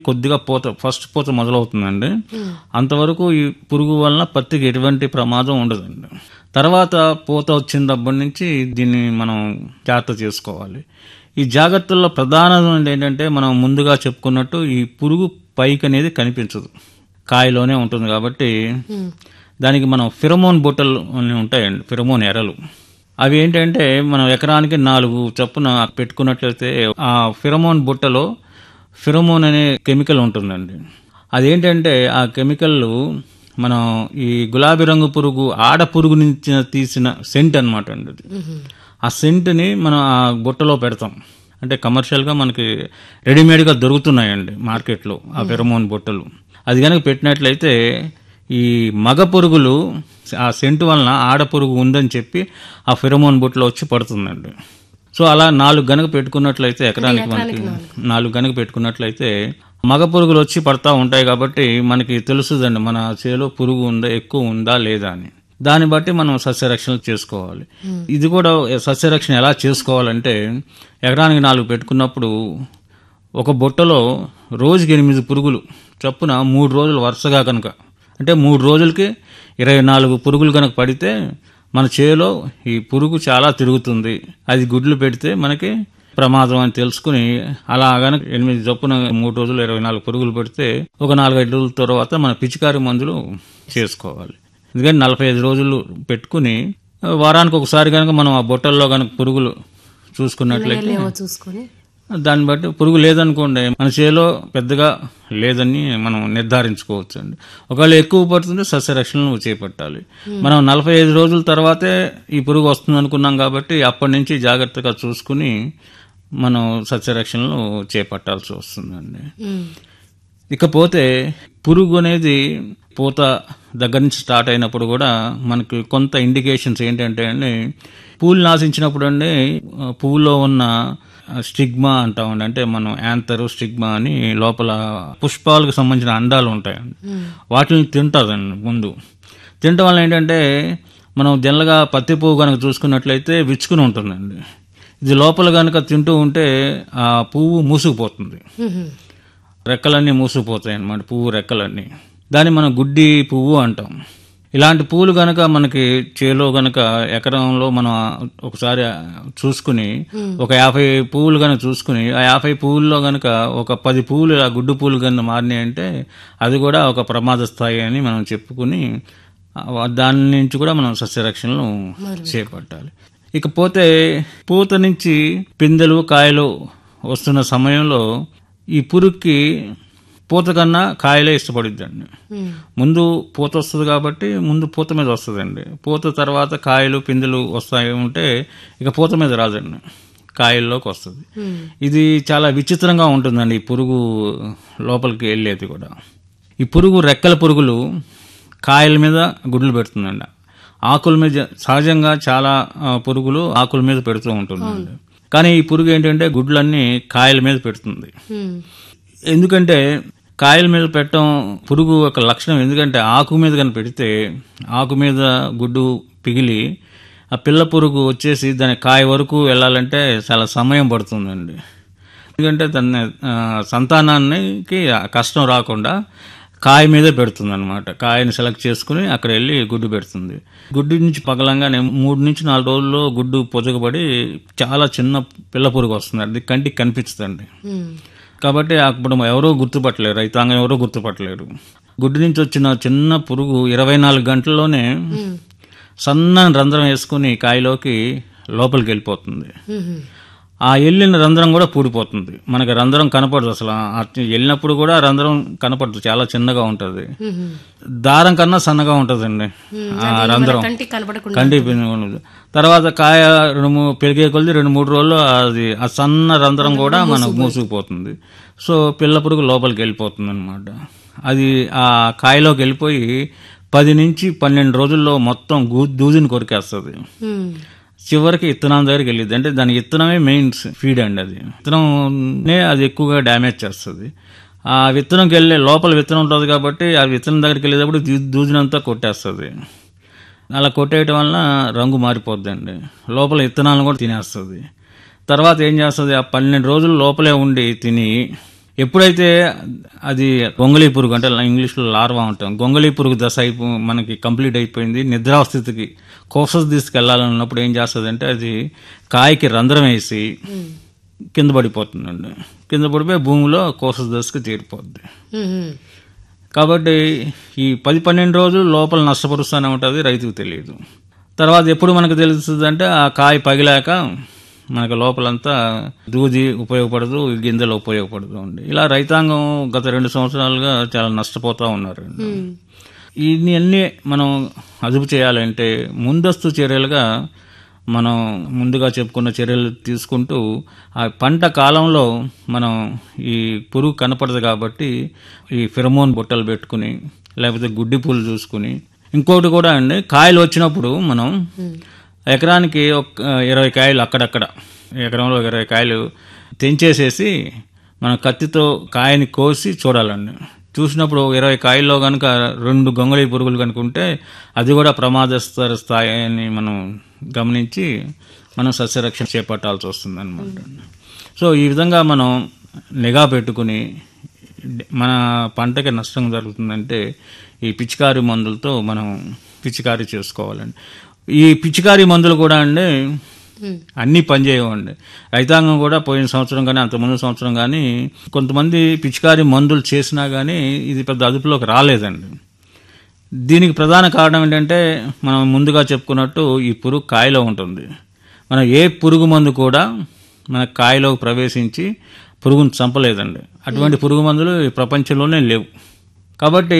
కొద్దిగా పూత ఫస్ట్ పూత మొదలవుతుందండి అంతవరకు ఈ పురుగు వలన పత్తికి ఎటువంటి ప్రమాదం ఉండదండి తర్వాత పూత వచ్చినప్పటి నుంచి దీన్ని మనం జాగ్రత్త చేసుకోవాలి ఈ జాగ్రత్తల్లో ప్రధానమైనది ఏంటంటే మనం ముందుగా చెప్పుకున్నట్టు ఈ పురుగు పైకి అనేది కనిపించదు కాయలోనే ఉంటుంది కాబట్టి దానికి మనం ఫిరమోన్ బుట్టలు అని ఉంటాయండి ఫిరమోన్ ఎరలు అవి ఏంటంటే మనం ఎకరానికి నాలుగు చొప్పున పెట్టుకున్నట్లయితే ఆ ఫిరమోన్ బుట్టలో ఫిరమోన్ అనే కెమికల్ ఉంటుందండి అదేంటంటే ఆ కెమికల్ మనం ఈ గులాబీ రంగు పురుగు ఆడ పురుగు నుంచి తీసిన సెంట్ అనమాట అండి అది ఆ సెంట్ని మనం ఆ బుట్టలో పెడతాం అంటే కమర్షియల్గా మనకి రెడీమేడ్గా దొరుకుతున్నాయండి మార్కెట్లో ఆ ఫెరమోన్ బుట్టలు అది కనుక పెట్టినట్లయితే ఈ మగ పురుగులు ఆ సెంటు వలన ఆడ పురుగు ఉందని చెప్పి ఆ ఫిరమోన్ బుట్టలో వచ్చి పడుతుందండి సో అలా నాలుగు గనక పెట్టుకున్నట్లయితే ఎకరానికి మనకి నాలుగు గనక పెట్టుకున్నట్లయితే మగ పురుగులు వచ్చి పడతా ఉంటాయి కాబట్టి మనకి తెలుస్తుందండి మన చేలో పురుగు ఉందా ఎక్కువ ఉందా లేదా అని దాన్ని బట్టి మనం సస్యరక్షణ చేసుకోవాలి ఇది కూడా సస్యరక్షణ ఎలా చేసుకోవాలంటే ఎకరానికి నాలుగు పెట్టుకున్నప్పుడు ఒక బుట్టలో రోజుకి ఎనిమిది పురుగులు చొప్పున మూడు రోజులు వరుసగా కనుక అంటే మూడు రోజులకి ఇరవై నాలుగు పురుగులు కనుక పడితే మన చేలో ఈ పురుగు చాలా తిరుగుతుంది అది గుడ్లు పెడితే మనకి ప్రమాదం అని తెలుసుకుని అలా గనక ఎనిమిది చొప్పున మూడు రోజులు ఇరవై నాలుగు పురుగులు పెడితే ఒక నాలుగైదు రోజుల తర్వాత మన పిచికారి మందులు చేసుకోవాలి ఎందుకంటే నలభై ఐదు రోజులు పెట్టుకుని వారానికి ఒకసారి కనుక మనం ఆ బొట్టల్లో కనుక పురుగులు చూసుకున్నట్లయితే లేవో చూసుకొని దాన్ని బట్టి పురుగు లేదనుకోండి మన చేలో పెద్దగా లేదని మనం నిర్ధారించుకోవచ్చు అండి ఒకవేళ ఎక్కువ పడుతుంటే సస్యరక్షణను చేపట్టాలి మనం నలభై ఐదు రోజుల తర్వాతే ఈ పురుగు వస్తుంది అనుకున్నాం కాబట్టి అప్పటి నుంచి జాగ్రత్తగా చూసుకుని మనం సస్యరక్షణలు చేపట్టాల్సి వస్తుందండి ఉమ్. ఇకపోతే పురుగు అనేది పూత దగ్గర నుంచి స్టార్ట్ అయినప్పుడు కూడా మనకి కొంత ఇండికేషన్స్ ఏంటంటే అండి పూలు నాశించినప్పుడు అండి ఆ, పువ్వులో ఉన్న స్టిగ్మా అంటామండి అంటే మనం యాంతరు స్టిగ్మా అని లోపల పుష్పాలకు సంబంధించిన అండాలు ఉంటాయండి వాటిని తింటుందండి ముందు తినటం వల్ల ఏంటంటే మనం జనరల్గా పత్తి పువ్వు కనుక చూసుకున్నట్లయితే విచ్చుకుని ఉంటుందండి ఇది లోపల కనుక తింటూ ఉంటే ఆ పువ్వు మూసుకుపోతుంది ఉహు. రెక్కలన్నీ మూసుకుపోతాయి అన్నమాట పువ్వు రెక్కలన్నీ దాన్ని మనం గుడ్డి పువ్వు అంటాం ఇలాంటి పువ్వులు గనక మనకి చేలో గనక ఎకరంలో మనం ఒకసారి చూసుకుని ఒక యాభై పువ్వులు గనక చూసుకుని ఆ యాభై పువ్వుల్లో గనక ఒక పది పువ్వులు ఇలా గుడ్డు పువ్వులు కనుక మారినాయి అంటే అది కూడా ఒక ప్రమాద స్థాయి అని మనం చెప్పుకుని ఆ దాని నుంచి కూడా మనం సస్యరక్షణలు చేపట్టాలి ఇకపోతే పూత నుంచి పిందెలు కాయలు వస్తున్న సమయంలో ఈ పురుగుకి పూత కన్నా కాయలే ఇష్టపడిద్దండి ఉమ్. ముందు పూత వస్తుంది కాబట్టి ముందు పూత మీద వస్తుందండి పూత తర్వాత కాయలు పిందెలు వస్తాయి ఉంటే ఇక పూత మీద రాదండి కాయల్లోకి వస్తుంది ఉమ్. ఇది చాలా విచిత్రంగా ఉంటుందండి ఈ పురుగు లోపలికి వెళ్ళేది కూడా ఈ పురుగు రెక్కల పురుగులు కాయల మీద గుడ్లు పెడుతుందండి ఆకుల మీద సహజంగా చాలా ఆ, పురుగులు ఆకుల మీద పెడుతూ ఉంటుందండి కానీ ఈ పురుగు ఏంటంటే గుడ్లన్నీ కాయల మీద పెడుతుంది ఉమ్. ఎందుకంటే కాయల మీద పెట్టడం పురుగు యొక్క లక్షణం ఎందుకంటే ఆకు మీద కనుక పెడితే ఆకు మీద గుడ్డు పిగిలి ఆ పిల్ల పురుగు వచ్చేసి దాని కాయ వరకు వెళ్ళాలంటే చాలా సమయం పడుతుందండి ఎందుకంటే దాన్ని ఆ, సంతానానికి ఆ కష్టం రాకుండా కాయ మీదే పెడుతుంది అనమాట కాయని సెలెక్ట్ చేసుకుని అక్కడ వెళ్ళి గుడ్డు పెడుతుంది గుడ్డు నుంచి పగలంగానే మూడు నుంచి నాలుగు రోజుల్లో గుడ్డు పొజగబడి చాలా చిన్న పిల్ల పురుగు వస్తుంది అది కంటికి కనిపిస్తుందండి ఉమ్. కాబట్టి అప్పుడు ఎవరో గుర్తుపట్టలేరు రైతాంగం ఎవరో గుర్తుపట్టలేరు గుడ్డు నుంచి వచ్చిన చిన్న పురుగు ఇరవై నాలుగు గంటల్లోనే సన్నని రంధ్రం వేసుకుని కాయలోకి లోపలికి వెళ్ళిపోతుంది ఉహు. ఆ వెళ్ళిన రంధ్రం కూడా పూడిపోతుంది మనకి రంధ్రం కనపడదు అసలు ఆ వెళ్ళినప్పుడు కూడా ఆ రంధ్రం కనపడదు చాలా చిన్నగా ఉంటుంది ఉహు. దారం కన్నా సన్నగా ఉంటుందండి ఆ రంధ్రం కంటికి కనపడకుండా కంటి పిండి ఉండదు. తర్వాత కాయ రెండు మూడు పెరిగే కొద్ది రెండు మూడు రోజులు అది ఆ సన్న రంధ్రం కూడా మనకు మూసుకుపోతుంది సో పిల్ల పురుగు లోపలికి వెళ్ళిపోతుంది అనమాట అది ఆ కాయలోకి వెళ్ళిపోయి పది నుంచి పన్నెండు రోజుల్లో మొత్తం గూ- దూదిని కొరికేస్తుంది ఉమ్. చివరికి ఇత్తనం దగ్గరికి వెళ్ళింది అంటే దాని ఇత్తనమే మెయిన్ ఫీడ్ అండి అది విత్తనంనే అది ఎక్కువగా డ్యామేజ్ చేస్తుంది ఆ విత్తనంకి వెళ్ళే లోపల విత్తనం ఉంటుంది కాబట్టి ఆ విత్తనం దగ్గరికి వెళ్ళేటప్పుడు దూ- దూదినంతా కొట్టేస్తుంది అలా కొట్టేయటం వలన రంగు మారిపోద్దండి లోపల విత్తనాలను కూడా తినేస్తుంది తర్వాత ఏం చేస్తుంది ఆ పన్నెండు రోజులు లోపలే ఉండి తిని ఎప్పుడైతే అది గొంగళీ పురుగు అంటే ఇంగ్లీష్లో లార్వా ఉంటాం గొంగళీ పురుగు దశ అయిపో మనకి కంప్లీట్ అయిపోయింది నిద్రావస్థితికి కోసస్ తీసుకెళ్లాలన్నప్పుడు ఏం చేస్తుందంటే అది కాయకి రంధ్రం వేసి కింద పడిపోతుందండి కింద పడిపోయి భూమిలో కోసస్ దశకి చేరిపోద్ది ఉమ్. కాబట్టి ఈ పది పన్నెండు రోజులు లోపల నష్టపరుస్తూనే ఉంటుంది రైతుకు తెలియదు తర్వాత ఎప్పుడు మనకు తెలుస్తుంది అంటే ఆ కాయ పగిలాక మనకు లోపలంతా దూది ఉపయోగపడదు ఈ గింజలు ఉపయోగపడదు అండి ఇలా రైతాంగం గత రెండు సంవత్సరాలుగా చాలా నష్టపోతూ ఉన్నారండి ఇన్ని అన్ని మనం అదుపు చేయాలంటే ముందస్తు చర్యలుగా మనం ముందుగా చెప్పుకున్న చర్యలు తీసుకుంటూ ఆ పంట కాలంలో మనం ఈ పురుగు కనపడదు కాబట్టి ఈ ఫిరమోన్ బుట్టలు పెట్టుకుని లేకపోతే గుడ్డి పూలు చూసుకుని ఇంకోటి కూడా అండి కాయలు వచ్చినప్పుడు మనం ఎకరానికి ఒక ఇరవై కాయలు అక్కడక్కడ ఎకరంలో ఇరవై కాయలు తెంచేసేసి మనం కత్తితో కాయని కోసి చూడాలండి చూసినప్పుడు ఇరవై కాయల్లో కనుక రెండు గొంగళి పురుగులు కనుక ఉంటే అది కూడా ప్రమాదస్తర స్థాయి అని మనం గమనించి మనం సస్యరక్షణ చేపట్టాల్సి వస్తుంది అనమాట సో ఈ విధంగా మనం నిఘా పెట్టుకుని మన పంటకి నష్టం జరుగుతుందంటే ఈ పిచికారి మందులతో మనం పిచికారీ చేసుకోవాలండి ఈ పిచికారి మందులు కూడా అండి అన్నీ పనిచేయవండి రైతాంగం కూడా పోయిన సంవత్సరం కానీ అంత ముందు సంవత్సరం కానీ కొంతమంది పిచికారి మందులు చేసినా కానీ ఇది పెద్ద అదుపులోకి రాలేదండి దీనికి ప్రధాన కారణం ఏంటంటే మనం ముందుగా చెప్పుకున్నట్టు ఈ పురుగు కాయలో ఉంటుంది మనం ఏ పురుగు మందు కూడా మన కాయలోకి ప్రవేశించి పురుగును చంపలేదండి అటువంటి పురుగు మందులు ఈ ప్రపంచంలోనే లేవు కాబట్టి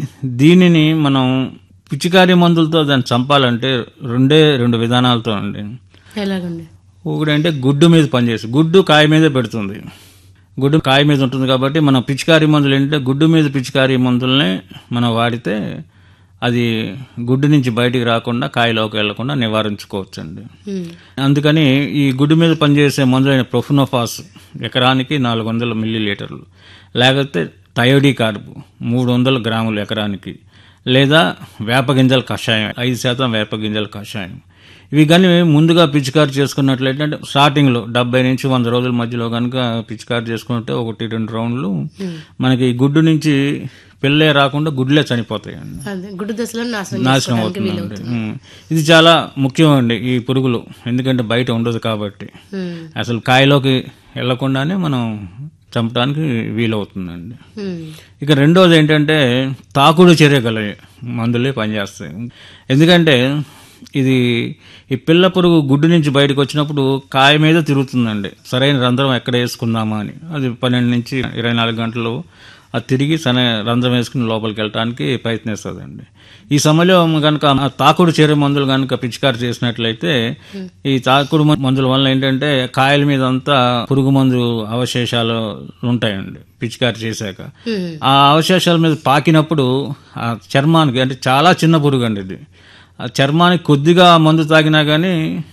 దీనిని మనం పిచికారి మందులతో దాన్ని చంపాలంటే రెండే రెండు విధానాలతో అండి ఎలాగండి ఒకటంటే గుడ్డు మీద పనిచేసి గుడ్డు కాయ మీదే పెడుతుంది గుడ్డు కాయ మీద ఉంటుంది కాబట్టి మనం పిచికారి మందులు ఏంటంటే గుడ్డు మీద పిచికారి మందులనే మనం వాడితే అది గుడ్డు నుంచి బయటికి రాకుండా కాయలోకి వెళ్లకుండా నివారించుకోవచ్చు అండి ఉమ్. అందుకని ఈ గుడ్డు మీద పనిచేసే మందులైన ప్రొఫినోఫాస్ ఎకరానికి నాలుగు వందల మిల్లీ లీటర్లు లేకపోతే థయోడీ కార్బు మూడు వందల గ్రాములు ఎకరానికి లేదా వేప గింజల కషాయం ఐదు శాతం వేప గింజల కషాయం ఇవి కానీ ముందుగా పిచికారి చేసుకున్నట్లయితే అంటే స్టార్టింగ్లో డెబ్బై నుంచి వంద రోజుల మధ్యలో కనుక పిచికారి చేసుకుంటే ఒకటి రెండు రౌండ్లు మనకి ఈ గుడ్డు నుంచి పిల్లే రాకుండా గుడ్లే చనిపోతాయండి అదే గుడ్డు దశలో నాశనం నాశనం అవుతుందండి ఉం. ఇది చాలా ముఖ్యం అండి ఈ పురుగులు ఎందుకంటే బయట ఉండదు కాబట్టి ఉమ్. అసలు కాయలోకి వెళ్లకుండానే మనం చంపడానికి వీలవుతుందండి ఉమ్. ఇక రెండోది ఏంటంటే తాకుడు చర్య గల మందులే పనిచేస్తాయి ఎందుకంటే ఇది ఈ పిల్ల పురుగు గుడ్డు నుంచి బయటకు వచ్చినప్పుడు కాయ మీద తిరుగుతుందండి సరైన రంధ్రం ఎక్కడ వేసుకుందామా అని అది పన్నెండు నుంచి ఇరవై నాలుగు గంటలు అది తిరిగి సరైన రంధ్రం వేసుకుని లోపలికి వెళ్ళడానికి ప్రయత్నిస్తుందండి ఈ సమయంలో కనుక ఆ తాకుడు చర్య మందులు కనుక పిచికారి చేసినట్లయితే ఈ తాకుడు మ- మందుల వల్ల ఏంటంటే కాయల మీద అంతా పురుగు మందు అవశేషాలు ఉంటాయండి పిచికారి చేశాక ఉమ్. ఆ అవశేషాల మీద పాకినప్పుడు ఆ చర్మానికి అంటే చాలా చిన్న పురుగు అండి ఇది ఆ చర్మానికి కొద్దిగా మందు తాగినా కానీ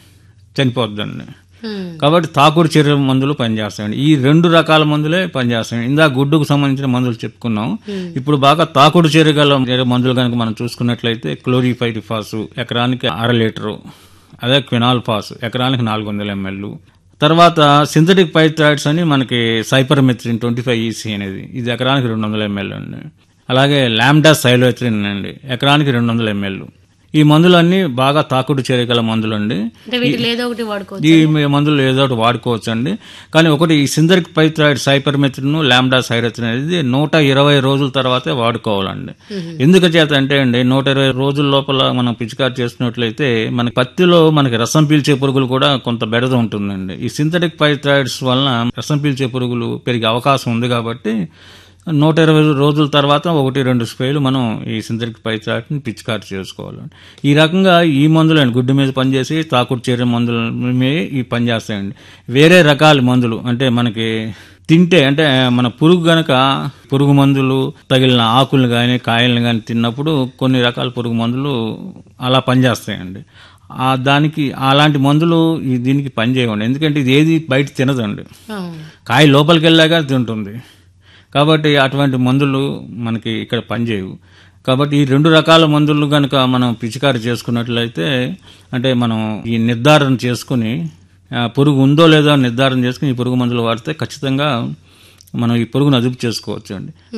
చనిపోద్దండి ఉమ్. కాబట్టి తాకుడు చర్య మందులు పనిచేస్తాయండి ఈ రెండు రకాల మందులే పనిచేస్తాయి ఇందా గుడ్డుకు సంబంధించిన మందులు చెప్పుకున్నాం ఇప్పుడు బాగా తాకుడు చర్య గల మందులు కనుక మనం చూసుకున్నట్లయితే క్లోరిఫైరిఫాస్ ఎకరానికి అర లీటరు అదే క్వినాల్ ఫాస్ ఎకరానికి నాలుగు వందల ఎంఎల్ తర్వాత సింథటిక్ పైథాయిడ్స్ అని మనకి సైపర్మెథ్రిన్ ట్వంటీ ఫైవ్ ఈసీ అనేది ఇది ఎకరానికి రెండు వందల ఎంఎల్ అండి అలాగే లామ్డా సైలోథ్రిన్ అండి ఎకరానికి రెండు వందల ఎంఎల్ ఈ మందులన్నీ బాగా తాకుడు చర్యగల మందులు అండి అంటే వీటిలో ఏదో ఒకటి వాడుకోవచ్చు ఈ మందులు ఏదో ఒకటి వాడుకోవచ్చు అండి కానీ ఒకటి ఈ సిందరిక్ పైథాయిడ్ సైపర్మెథ్రిన్ లాంబ్డా సైరథిన్ అనేది నూట ఇరవై రోజుల తర్వాతే వాడుకోవాలండి ఎందుకు చేత అంటే అండి నూట ఇరవై రోజుల లోపల మనం పిచికారి చేస్తున్నట్లయితే మన పత్తిలో మనకి రసం పీల్చే పురుగులు కూడా కొంత బెడద ఉంటుందండి ఈ సింథటిక్ పైథాయిడ్స్ వలన రసం పీల్చే పురుగులు పెరిగే అవకాశం ఉంది కాబట్టి నూట ఇరవై రోజుల తర్వాత ఒకటి రెండు స్ప్రేలు మనం ఈ సింథటిక్ పైథాయిడ్ని పిచికారి చేసుకోవాలండి ఈ రకంగా ఈ మందులండి గుడ్డు మీద పనిచేసి తాకుడు చర్య మందుల మీద ఈ పనిచేస్తాయండి వేరే రకాల మందులు అంటే మనకి తింటే అంటే మన పురుగు గనక పురుగు మందులు తగిలిన ఆకులు కానీ కాయలను కానీ తిన్నప్పుడు కొన్ని రకాల పురుగు మందులు అలా పనిచేస్తాయండి ఆ దానికి అలాంటి మందులు ఈ దీనికి పనిచేయవండి ఎందుకంటే ఇది ఏది బయట తినదండి అవును. కాయ లోపలికి వెళ్ళాక తింటుంది కాబట్టి అటువంటి మందులు మనకి ఇక్కడ పనిచేయవు కాబట్టి ఈ రెండు రకాల మందులు కనుక మనం పిచికారి చేసుకున్నట్లయితే అంటే మనం ఈ నిర్ధారణ చేసుకుని ఆ, పురుగు ఉందో లేదో అని నిర్ధారణ చేసుకుని ఈ పురుగు మందులు వాడితే ఖచ్చితంగా మనం ఈ పురుగును అదుపు చేసుకోవచ్చు అండి